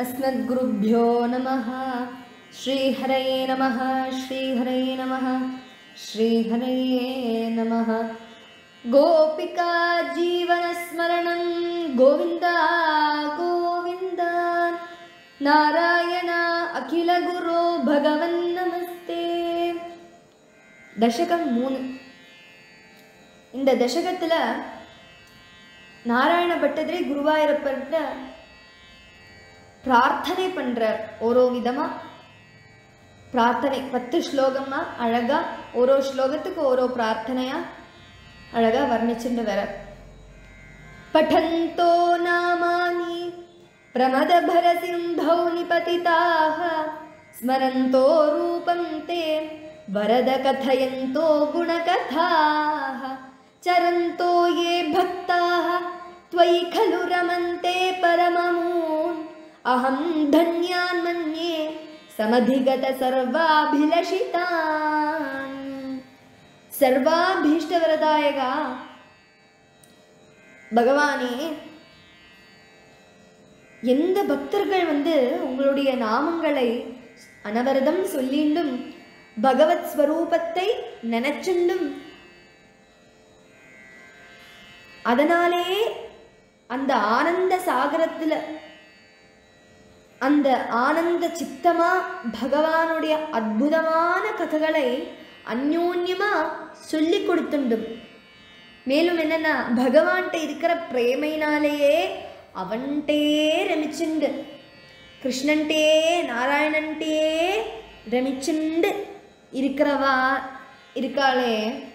अस्मद्गुरुभ्यो नमः श्रीहरये नमः श्रीहरये नमः श्रीहरये नमः गोपिका जीवनस्मरणं गोविन्द गोविन्द नारायण अखिलगुरो भगवन् नमस्ते தசகம் மூணு இந்த தசகத்தில் நாராயண பட்டதிரி குருவாயூரப்பர்கிட்ட பிரார்த்தனை பண்ணுறார் ஓரோ விதமாக பிரார்த்தனை பத்து ஸ்லோகமாக அழகாக ஓரோ ஸ்லோகத்துக்கு ஓரோ பிரார்த்தனையாக அழகாக வர்ணிச்சுட்டு வர பठन्तो नामानि प्रमदभरसिन्धौ निपतिताः स्मरन्तो रूपं ते वरद कथयन्तो गुणकथाः चरन्तो ये भक्ताः त्वयि खलु रमन्ते परममून् अहं धन्यान् मन्ये समधिगतसर्वाभिलषितान् सर्वाभीष्टवरदायगा பகவானே எந்த பக்தர்கள் வந்து உங்களுடைய நாமங்களை அனவரதம் சொல்லிண்டும் பகவத் ஸ்வரூபத்தை நினைச்சுண்டும் அதனாலே அந்த ஆனந்த சாகரத்தில் அந்த ஆனந்த சித்தமா பகவானுடைய அற்புதமான கதைகளை அந்யோன்யமா சொல்லி கொடுத்துண்டும் மேலும் என்னன்னா பகவான்கிட்ட இருக்கிற பிரேமைனாலேயே அவன்கிட்டே ரமிச்சுண்டு கிருஷ்ணன்ட்டே நாராயணன்ட்டே ரமிச்சுண்டு இருக்கிறவா இருக்காளே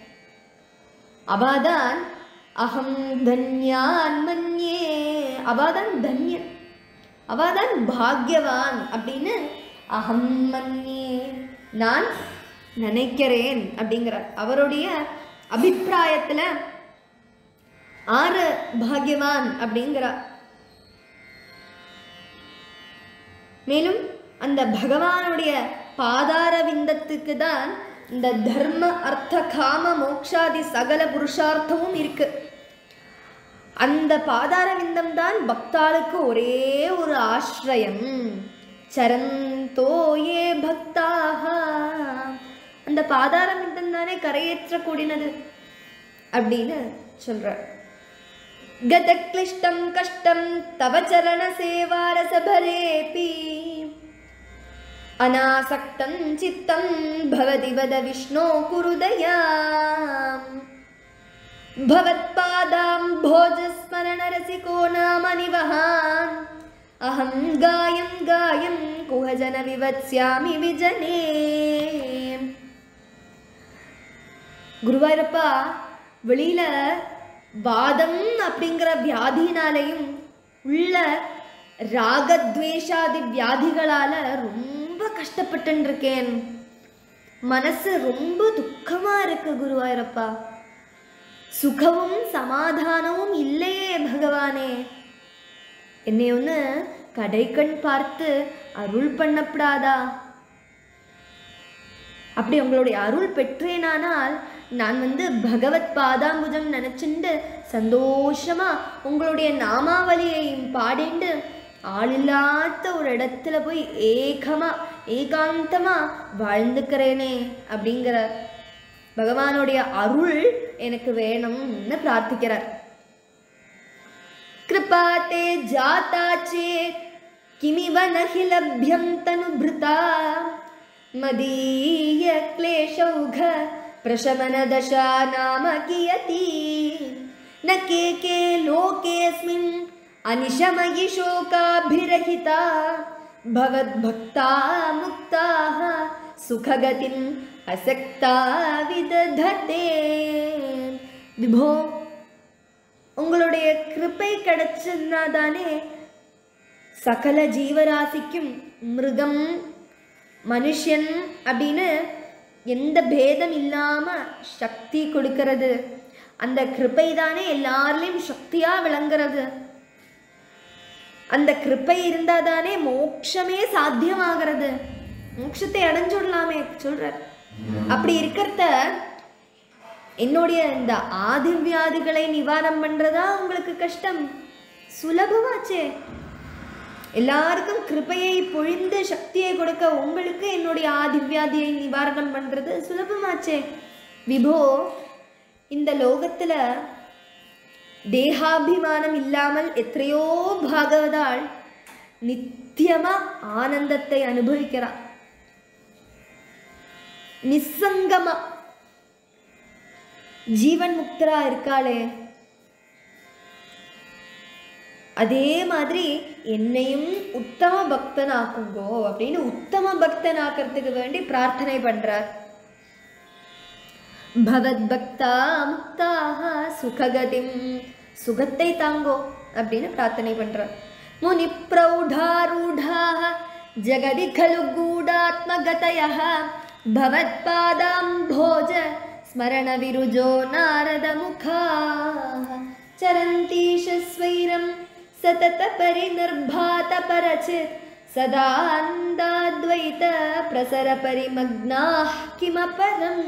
அவாதான் அகம் தன்யான் மன்யே அவாதான் தன்யன் அவாதான் பாக்யவான் அப்படின்னு அகம் மன்யே நான் நினைக்கிறேன் அப்படிங்கிறார் அவருடைய அபிப்பிராயத்தில் ஆறு பாக்யவான் அப்படிங்கிறார் மேலும் அந்த பகவானுடைய பாதார விந்தத்துக்கு தான் இந்த தர்ம அர்த்த காம மோக்ஷாதி சகல புருஷார்த்தமும் இருக்கு அந்த பாதார விந்தம் தான் பக்தாளுக்கு ஒரே ஒரு ஆசிரயம் சரந்தோ ஏ பக்தாக அந்த பாதார விந்தம் தானே கரையேற்ற கூடினது அப்படின்னு சொல்ற गतक्लिष्टं कष्टं तव चरणसेवारसभरेऽपि अनासक्तं चित्तं भवति वद विष्णो कुरुदया भवत्पादां भोजस्मरणरसिको नाम निवहान् अहं गायं गायं कुहजनविवत्स्यामि विजने குருவாயூரப்பா வெளியில வாதம் அப்படிங்கிற வியாதினாலையும் உள்ள ராகத்வேஷாதி வியாதிகளால ரொம்ப கஷ்டப்பட்டு இருக்கேன் மனசு ரொம்ப துக்கமா இருக்கு குருவாயூரப்பா சுகமும் சமாதானமும் இல்லையே பகவானே என்னை ஒன்று கடைக்கண் பார்த்து அருள் பண்ணப்படாதா அப்படி உங்களுடைய அருள் பெற்றேனானால் நான் வந்து பகவத் பாதாம்புஜம் நினச்சிண்டு சந்தோஷமா உங்களுடைய நாமாவளியையும் பாடிண்டு ஆளில்லாத ஒரு இடத்துல போய் ஏகமா ஏகாந்தமா வாழ்ந்துக்கிறேனே அப்படிங்கிற பகவானுடைய அருள் எனக்கு வேணும்னு பிரார்த்திக்கிறார் கிருபா தே ஜாதா சேத் கிமிவ நஹி லப்யம் தனுபிருதா मदीयक्लेशौघ प्रशमनदशा नाम कियती न के के लोकेऽस्मिन् अनिशमयि शोकाभिरहिता भवद्भक्ता मुक्ताः सुखगतिम् असक्ता விதததே விபோ உங்களுடைய கிருப்பை கிடைச்சதுனா தானே சகல ஜீவராசிக்கும் மிருகம் மனுஷன் அப்படின்னு எந்த பேதம் இல்லாமல் சக்தி கொடுக்கறது அந்த கிருப்பை தானே எல்லார்லேயும் சக்தியாக விளங்குறது அந்த கிருப்பை இருந்தால் தானே மோட்சமே சாத்தியமாகிறது மோட்சத்தை அடைஞ்சுடலாமே சொல்கிறார் அப்படி இருக்கிறத என்னுடைய இந்த ஆதிவியாதிகளை நிவாரணம் பண்ணுறதா உங்களுக்கு கஷ்டம் சுலபமாச்சே எல்லாருக்கும் கிருபையை பொழிந்து சக்தியை கொடுக்க உங்களுக்கு என்னுடைய ஆதிவ்யாதியை நிவாரணம் பண்றது சுலபமாச்சே விபோ இந்த லோகத்துல தேகாபிமானம் இல்லாமல் எத்தனையோ பாகவதாள் நித்தியமா ஆனந்தத்தை அனுபவிக்கிறா நிசங்கமா ஜீவன் முக்தரா இருக்காளே அதே மாதிரி என்னையும் உத்தம பக்தனாக்குங்கோ அப்படின்னு உத்தம பக்தனாக்கிறதுக்கு வேண்டி பிரார்த்தனை பண்றார் பவத் பக்தா முக்தாக சுககதிம் சுகத்தை தாங்கோ அப்படின்னு பிரார்த்தனை பண்றார் முனி பிரௌಢாரூಢாः ஜகதி खलु गूढात्मगतयः भवत्पादाम्भोज स्मरणविरुजो नारदमुखाः चरन्तीश स्वैरं सततपरिनिर्भातपरचित् सदान्दाद्वैत प्रसरपरिमग्नाः किमपरम्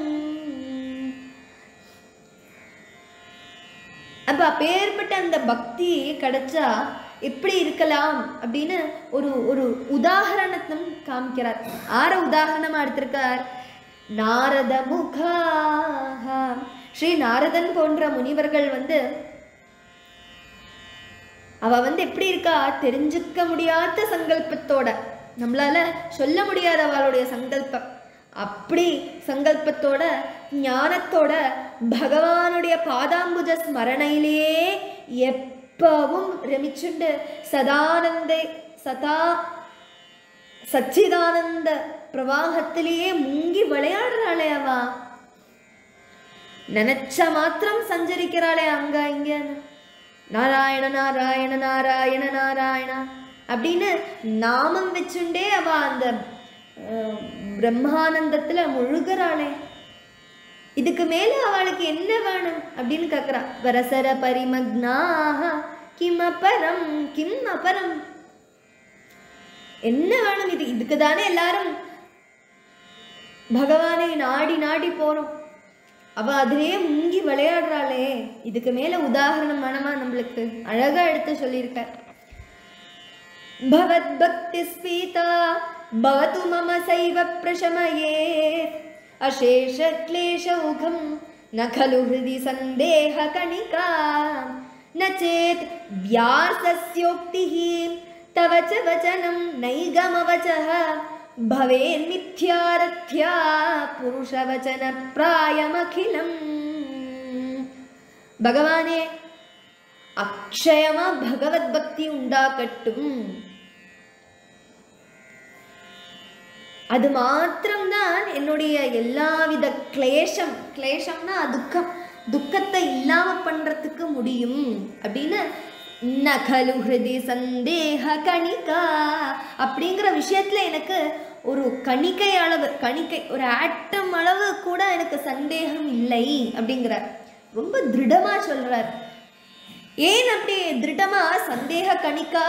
அப்போ அப்பேற்பட்ட அந்த பக்தி கிடைச்சா எப்படி இருக்கலாம் அப்படின்னு ஒரு ஒரு உதாகரணத்தும் காமிக்கிறார் ஆற உதாரணமா எடுத்திருக்கார் நாரத முகாக ஸ்ரீ நாரதன் போன்ற முனிவர்கள் வந்து அவ வந்து எப்படி இருக்கா தெரிஞ்சுக்க முடியாத சங்கல்பத்தோட நம்மளால சொல்ல முடியாத அவளுடைய சங்கல்பம் அப்படி சங்கல்பத்தோட ஞானத்தோட பகவானுடைய பாதாம்புஜ ஸ்மரணையிலேயே எப்பவும் ரமிச்சுண்டு சதானந்த சதா சச்சிதானந்த பிரவாகத்திலேயே முங்கி விளையாடுறாளே அவ நினைச்ச மாத்திரம் சஞ்சரிக்கிறாளே அங்க இங்க நாராயண நாராயண நாராயண நாராயணா அப்படின்னு நாமம் வச்சுண்டே அவ அந்த அஹ், பிரம்மானந்தத்துல முழுகிறாளே இதுக்கு மேல அவளுக்கு என்ன வேணும் அப்படின்னு கேக்குறா வரசர பரிமக்னாக கிம் அபரம் கிம் அபரம் என்ன வேணும் இது இதுக்கு தானே எல்லாரும் பகவானை நாடி நாடி போறோம் அவ அதிலே முங்கி விளையாடுறாளே இதுக்கு மேல உதாரணம் வேணுமா நம்மளுக்கு அழகா எடுத்து சொல்லியிருக்கார் भवद्भक्तिस्फीता भवतु मम सैव प्रशमये अशेषक्लेशौघं न खलु हृदि सन्देहकणिका न चेत् व्यासस्योक्तिः तव च वचनं नैगमवचः भवेन्मिथ्यारथ्या पुरुषवचनप्रायमखिलम् भगवाने அக்ஷயமா பகவத் பக்தி உண்டாக்கட்டும் அது மாத்திரம்தான் என்னுடைய எல்லாவித கிளேஷம் கிளேஷம்னா துக்கம் துக்கத்தை இல்லாம பண்றதுக்கு முடியும் அப்படின்னு நகலு ஹிருதி சந்தேக கணிகா அப்படிங்கிற விஷயத்துல எனக்கு ஒரு கணிக்கை அளவு கணிக்கை ஒரு ஆட்டம் அளவு கூட எனக்கு சந்தேகம் இல்லை அப்படிங்கிறார் ரொம்ப திருடமா சொல்றார் ஏன் அப்படி திருடமா சந்தேக கணிக்கா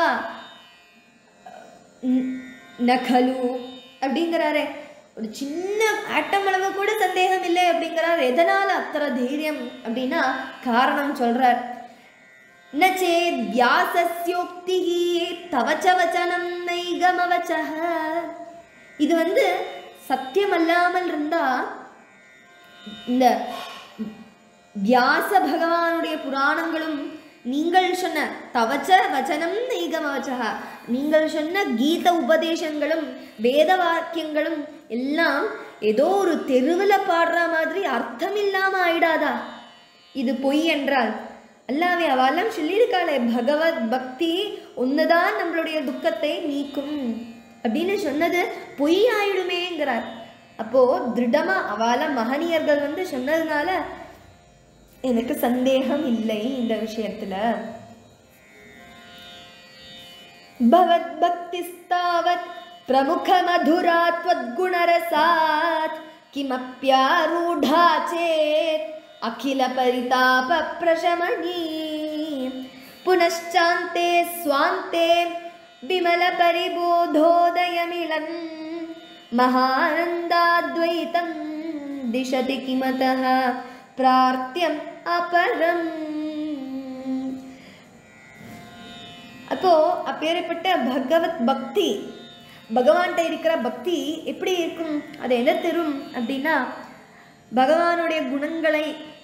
ந- நகலு அப்படிங்கிறாரே ஒரு சின்ன ஆட்டம் அளவு கூட சந்தேகம் இல்லை அப்படிங்கிறார் எதனால அத்தனை தைரியம் அப்படின்னா காரணம் சொல்றார் நச்சே வியாசஸ்யோக்தி தவச்ச வச்சனம் நைகமவச்சக இது வந்து சத்தியம் அல்லாமல் இருந்தா இந்த வியாச பகவானுடைய புராணங்களும் நீங்கள் சொன்ன தவச்ச வச்சனம் நைகமவச்சா நீங்கள் சொன்ன கீத உபதேசங்களும் வேத வாக்கியங்களும் எல்லாம் ஏதோ ஒரு தெருவில் பாடுற மாதிரி அர்த்தம் இல்லாம ஆயிடாதா இது பொய் என்றால் அல்லாவே அவெல்லாம் சொல்லியிருக்காளே பகவத் பக்தி ஒண்ணுதான் நம்மளுடைய துக்கத்தை நீக்கும் அப்படின்னு சொன்னது பொய் ஆயிடுமேங்கிறார் அப்போ திருடமா அவால மகனியர்கள் வந்து சொன்னதுனால எனக்கு சந்தேகம் இல்லை இந்த விஷயத்துல பவத் பக்திஸ்தாவத் பிரமுக மதுரா त्वद्गुणरसात् किमप्यारूढा चेत् अखिल परिताप प्रशमनी पुनश्चान्ते स्वान्ते विमल परिबोधोदयमिलन् महानन्दाद्वैतं दिशति किमतः प्रार्थ्यम् अपरम् அப்போ அப்பேற்பட்ட பகவத் பக்தி பகவான்கிட்ட இருக்கிற பக்தி எப்படி இருக்கும் அது என்ன தரும் அப்படின்னா பகவானுடைய குணங்களை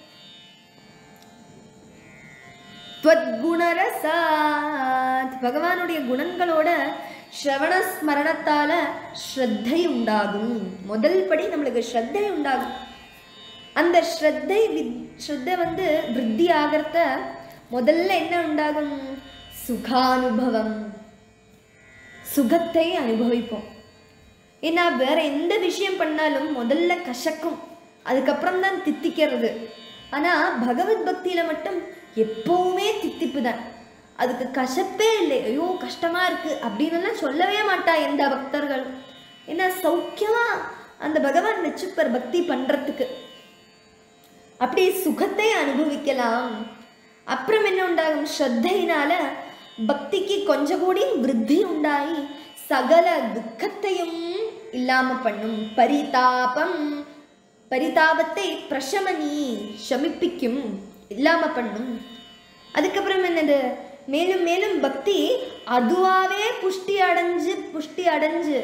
துவத்குணரசாத் பகவானுடைய குணங்களோட ஸ்ரவண ஸ்மரணத்தால ஸ்ரத்தை உண்டாகும் முதல் படி நம்மளுக்கு ஸ்ரத்தை உண்டாகும் அந்த ஸ்ரத்தை வித் ஸ்ரத்தை வந்து விருத்தி ஆகிறத முதல்ல என்ன உண்டாகும் சுகானுபவம் சுகத்தை அனுபவிப்போம் ஏன்னா வேற எந்த விஷயம் பண்ணாலும் முதல்ல கசக்கும் அதுக்கப்புறம் தான் தித்திக்கிறது ஆனா பகவத் பக்தியில மட்டும் எப்பவுமே தித்திப்பு தான் அதுக்கு கசப்பே இல்லை ஐயோ கஷ்டமா இருக்கு அப்படின்னுலாம் சொல்லவே மாட்டா எந்த பக்தர்களும் ஏன்னா சௌக்கியமா அந்த பகவான் வச்சுப்பர் பக்தி பண்றதுக்கு அப்படி சுகத்தை அனுபவிக்கலாம் அப்புறம் என்ன உண்டாகும் ஸ்ரத்தையினால பக்திக்கு கொஞ்சம் கூடி விருத்தி உண்டாகி சகல துக்கத்தையும் இல்லாம பண்ணும் பரிதாபம் பரிதாபத்தை பிரசமனி சமிப்பிக்கும் இல்லாம பண்ணும் அதுக்கப்புறம் என்னது மேலும் மேலும் பக்தி அதுவாவே புஷ்டி அடைஞ்சு புஷ்டி அடைஞ்சு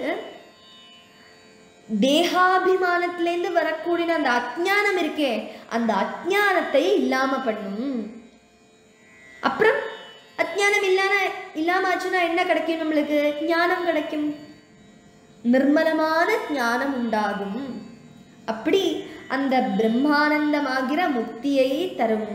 தேகாபிமானத்திலேருந்து வரக்கூடிய அந்த அஜ்ஞானம் இருக்கே அந்த அஜ்ஞானத்தை இல்லாம பண்ணும் அப்புறம் அஜ்ஞானம் இல்லாம இல்லாம ஆச்சுன்னா என்ன கிடைக்கும் நம்மளுக்கு ஞானம் கிடைக்கும் நிர்மலமான ஞானம் உண்டாகும் அப்படி அந்த பிரம்மானந்தமாகிற முக்தியை தரும்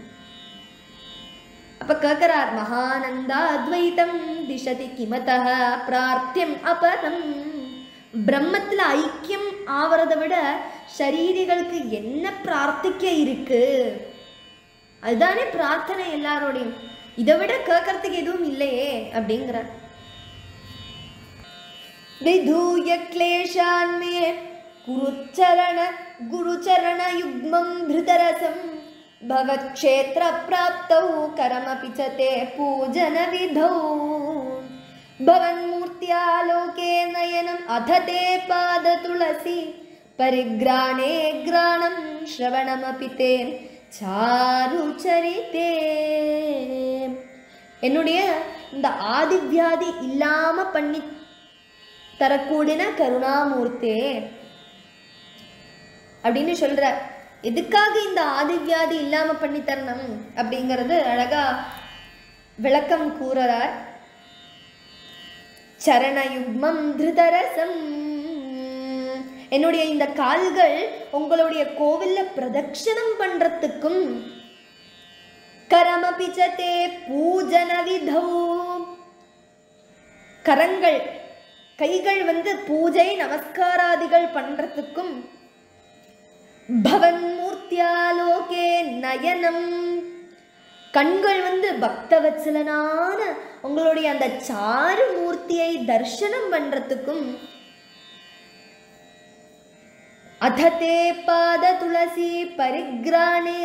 அப்ப கேட்கிறார் மகானந்தா அத்வைதம் திசதி கிமதः பிரார்த்தியம் அபரம் பிரம்மத்துல ஐக்கியம் ஆவறதை விட சரீரிகளுக்கு என்ன பிரார்த்திக்க இருக்கு அதுதானே பிரார்த்தனை எல்லாரோடையும் இதை விட கேட்கறதுக்கு எதுவும் இல்லையே அப்படிங்கிறார் विधूय क्लेशान् मे गुरुचरण गुरुचरणयुग्मं धृतरसं भवत्क्षेत्रप्राप्तौ करमपि च ते पूजनविधौ भवन्मूर्त्यालोके नयनम् अथ ते पादतुलसी परिग्राणे ग्राणं श्रवणमपि ते சாருச்சரித்தே என்னுடைய இந்த ஆதிவியாதி இல்லாம பண்ணி தரக்கூடின கருணாமூர்த்தே அப்படின்னு சொல்ற எதுக்காக இந்த ஆதிவியாதி இல்லாம பண்ணி தரணும் அப்படிங்கிறது அழகா விளக்கம் கூறுறார் சரணயுக்மம் திருதரசம் என்னுடைய இந்த கால்கள் உங்களுடைய கோவில்ல பிரதட்சணம் பண்றதுக்கும் கரமபிச்சதே பூஜன விதௌ கரங்கள் கைகள் வந்து பூஜை நமஸ்காராதிகள் பண்றதுக்கும் பவன் மூர்த்தியாலோகே நயனம் கண்கள் வந்து பக்தவத்சலனான உங்களுடைய அந்த சாரு மூர்த்தியை தர்சனம் பண்றதுக்கும் அததே பாத துளசி பரிக்ராணே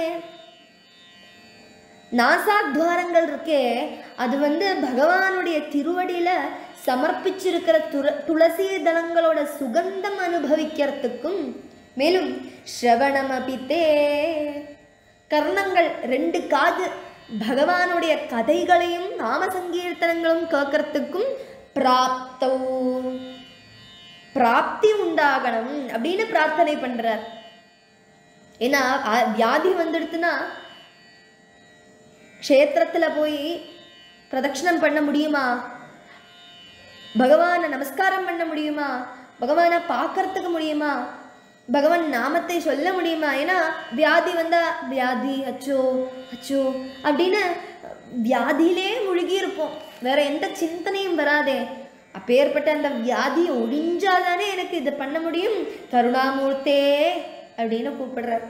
நாசாத்வாரங்கள் இருக்கே அது வந்து பகவானுடைய திருவடியில சமர்ப்பிச்சிருக்கிற துர துளசி தளங்களோட சுகந்தம் அனுபவிக்கிறதுக்கும் மேலும் ஸ்ரவணம் அபித்தே கர்ணங்கள் ரெண்டு காது பகவானுடைய கதைகளையும் நாம சங்கீர்த்தனங்களும் கேட்கறதுக்கும் பிராப்தௌ பிராப்தி உண்டாகணும் அப்படின்னு பிரார்த்தனை பண்றார் ஏன்னா அ- வியாதி வந்துடுத்துன்னா க்ஷேத்திரத்துல போய் பிரதட்சணம் பண்ண முடியுமா பகவானை நமஸ்காரம் பண்ண முடியுமா பகவானை பார்க்கறதுக்கு முடியுமா பகவான் நாமத்தை சொல்ல முடியுமா ஏன்னா வியாதி வந்தா வியாதி அச்சோ அச்சோ அப்படின்னு வியாதியிலே முழுகி இருப்போம் வேற எந்த சிந்தனையும் வராதே அப்பேற்பட்ட அந்த வியாதி ஒழிஞ்சாதானே எனக்கு இதை பண்ண முடியும் கருணாமூர்த்தே அப்படின்னு கூப்பிடுறார்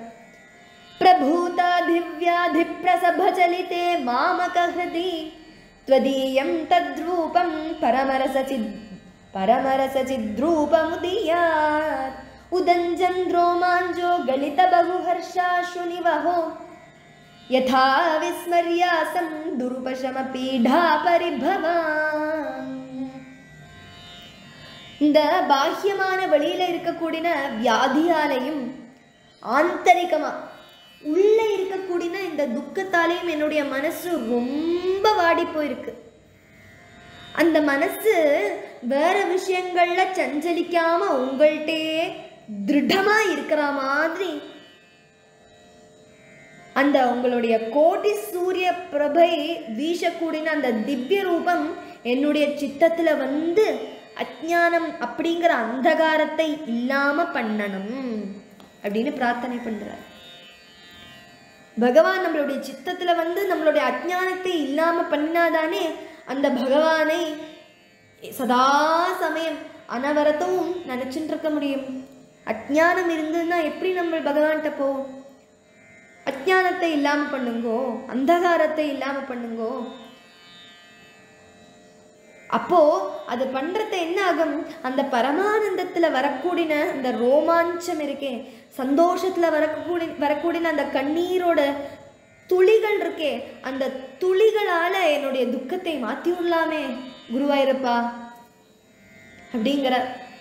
प्रभूताधिव्याधिप्रसभचलिते मामकहृदि त्वदीयं तद्रूपं परमरसचिद् परमरसचिद्रूपमुदीयात् उदञ्जन्द्रोमाञ्जो गलितबहुहर्षाशुनिवहो यथा विस्मर्यासं दुरुपशमपीढा परिभवाम् இந்த பாஹ்யமான வெளியில இருக்கக்கூடிய வியாதியாலையும் ஆந்தரிகமா உள்ள இருக்கக்கூடிய இந்த துக்கத்தாலையும் என்னுடைய மனசு ரொம்ப வாடி போயிருக்கு அந்த மனசு வேற விஷயங்கள்ல சஞ்சலிக்காம உங்கள்கிட்டே திருடமா இருக்கிற மாதிரி அந்த உங்களுடைய கோடி சூரிய பிரபை வீசக்கூடின அந்த திவ்ய ரூபம் என்னுடைய சித்தத்துல வந்து அஜ்ஞானம் அப்படிங்கிற அந்தகாரத்தை இல்லாம பண்ணணும் அப்படின்னு பிரார்த்தனை பண்றார் பகவான் நம்மளுடைய சித்தத்துல வந்து நம்மளுடைய அஜ்ஞானத்தை இல்லாம பண்ணினாதானே அந்த பகவானை சதா சமயம் அனவரத்தும் நினைச்சுட்டு இருக்க முடியும் அஜ்ஞானம் இருந்ததுன்னா எப்படி நம்ம பகவான்கிட்ட போவோம் அஜ்ஞானத்தை இல்லாம பண்ணுங்கோ அந்தகாரத்தை இல்லாம பண்ணுங்கோ அப்போ அது பண்றது என்ன ஆகும் அந்த பரமானந்தத்துல வரக்கூடின அந்த ரோமாஞ்சம் இருக்கே சந்தோஷத்துல வரக்கூடிய வரக்கூடின அந்த கண்ணீரோட துளிகள் இருக்கே அந்த துளிகளால என்னுடைய துக்கத்தை மாத்தி விடலாமே குருவாயிருப்பா அப்படிங்கிற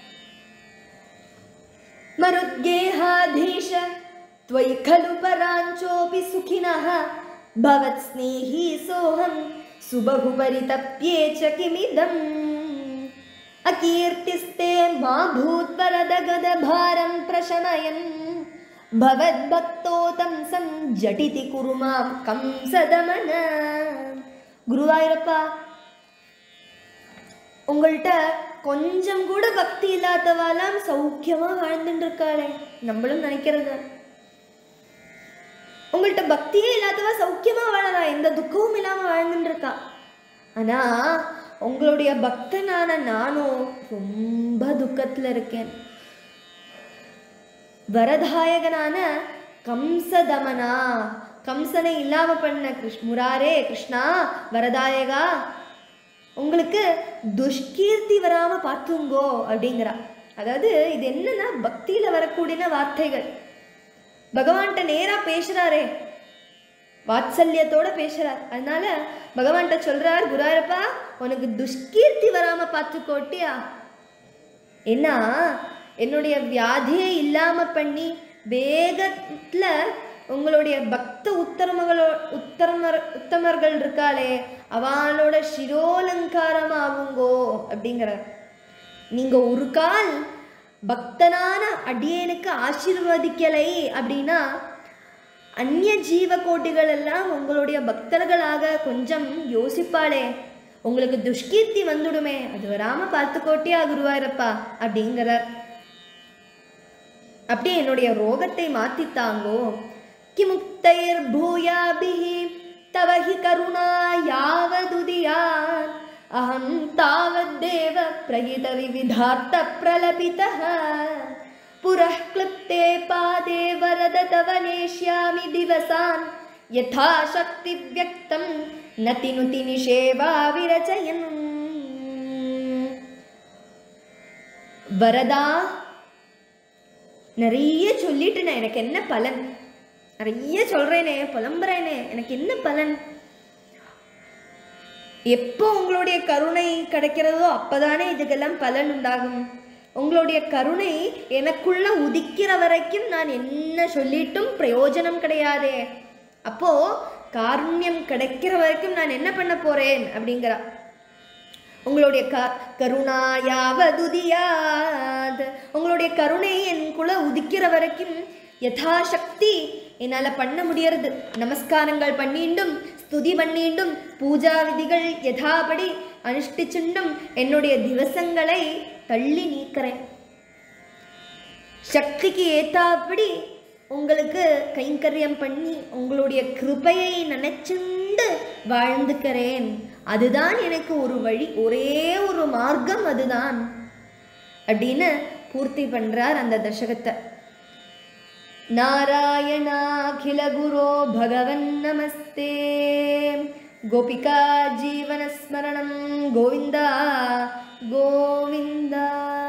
मरुद्गेहाधीश त्वयि खलु पराञ्चोऽपि सुखिनः भवत्स्नेही सोऽहं सुबहु परितप्ये च किमिदम् अकीर्तिस्ते मा भूत्वरदगदभारं प्रशमयन् भवद्भक्तोतं सं जटिति कुरु मां कंसदमन குருவாயூரப்பா உங்கள்கிட்ட கொஞ்சம் கூட பக்தி இல்லாதவாலாம் சௌக்கியமா வாழ்ந்துட்டு இருக்காளே நம்மளும் நினைக்கிறது உங்கள்கிட்ட பக்தியே இல்லாதவா சௌக்கியமா வாழறா எந்த துக்கமும் இல்லாம வாழ்ந்துட்டு இருக்கா ஆனா உங்களுடைய பக்தனான நானும் ரொம்ப துக்கத்துல இருக்கேன் வரதாயகனான கம்சதமனா கம்சனை இல்லாம பண்ண கிருஷ் முராரே கிருஷ்ணா வரதாயகா உங்களுக்கு துஷ்கீர்த்தி வராம பார்த்துங்கோ அப்படிங்கிறா அதாவது இது என்னன்னா பக்தியில வரக்கூடிய வார்த்தைகள் பகவான்கிட்ட நேரா பேசுறாரே வாத்சல்யத்தோட பேசுறார் அதனால பகவான்கிட்ட சொல்றார் குருவாரப்பா உனக்கு துஷ்கீர்த்தி வராம பார்த்துக்கோட்டியா ஏன்னா என்னுடைய வியாதியை இல்லாம பண்ணி வேகத்துல உங்களுடைய பக்த உத்தரமகளோ உத்தரமர் உத்தமர்கள் இருக்காளே அவளோட சிரோலங்காரம் ஆகுங்கோ அப்படிங்கிறார் நீங்க ஒரு கால் பக்தனான அடியேனுக்கு ஆசீர்வதிக்கலை அப்படின்னா அந்நிய ஜீவ கோட்டிகள் எல்லாம் உங்களுடைய பக்தர்களாக கொஞ்சம் யோசிப்பாளே உங்களுக்கு துஷ்கீர்த்தி வந்துடுமே அது வராம பார்த்துக்கோட்டியா குருவாயிரப்பா அப்படிங்கிறார் அப்படியே என்னுடைய ரோகத்தை மாத்தித்தாங்கோ கிமுக்தைர் பூயாபிஹி தவ ஹி கருணா யாவதுதியான் அஹம் தாவத்தேவ பிரகித விவிதார்த்த பிரலபிதः पुरः क्लृप्ते पादे वरद तव नेष्यामि दिवसान् यथा शक्तिव्यक्तं नतिनुति निषेवा विरचयन् வரதா நிறைய சொல்லிட்டேனே எனக்கு என்ன பலன் நிறைய சொல்றேனே புலம்புறேனே எனக்கு என்ன பலன் எப்போ உங்களுடைய கருணை கிடைக்கிறதோ அப்பதானே இதுக்கெல்லாம் பலன் உண்டாகும் உங்களுடைய கருணை எனக்குள்ள உதிக்கிற வரைக்கும் நான் என்ன சொல்லிட்டும் பிரயோஜனம் கிடையாதே அப்போ காருண்யம் கிடைக்கிற வரைக்கும் நான் என்ன பண்ண போறேன் அப்படிங்கிறா உங்களுடைய க கருணாயாவதுதியாத் உங்களுடைய கருணை எனக்குள்ள உதிக்கிற வரைக்கும் யதாசக்தி என்னால் பண்ண முடியறது நமஸ்காரங்கள் பண்ணிண்டும் ஸ்துதி பண்ணிண்டும் பூஜா விதிகள் யதாபடி அனுஷ்டிச்சுண்டும் என்னுடைய திவசங்களை தள்ளி நீக்கிறேன் சக்திக்கு ஏத்தாப்படி உங்களுக்கு கைங்கரியம் பண்ணி உங்களுடைய கிருபையை நினைச்சுண்டு வாழ்ந்துக்கிறேன் அதுதான் எனக்கு ஒரு வழி ஒரே ஒரு மார்க்கம் அதுதான் அப்படின்னு பூர்த்தி பண்றார் அந்த தசகத்தை நாராயணாகில குரோ பகவன் நமஸ்தே கோபிகா ஜீவனஸ்மரணம் கோவிந்தா கோவிந்தா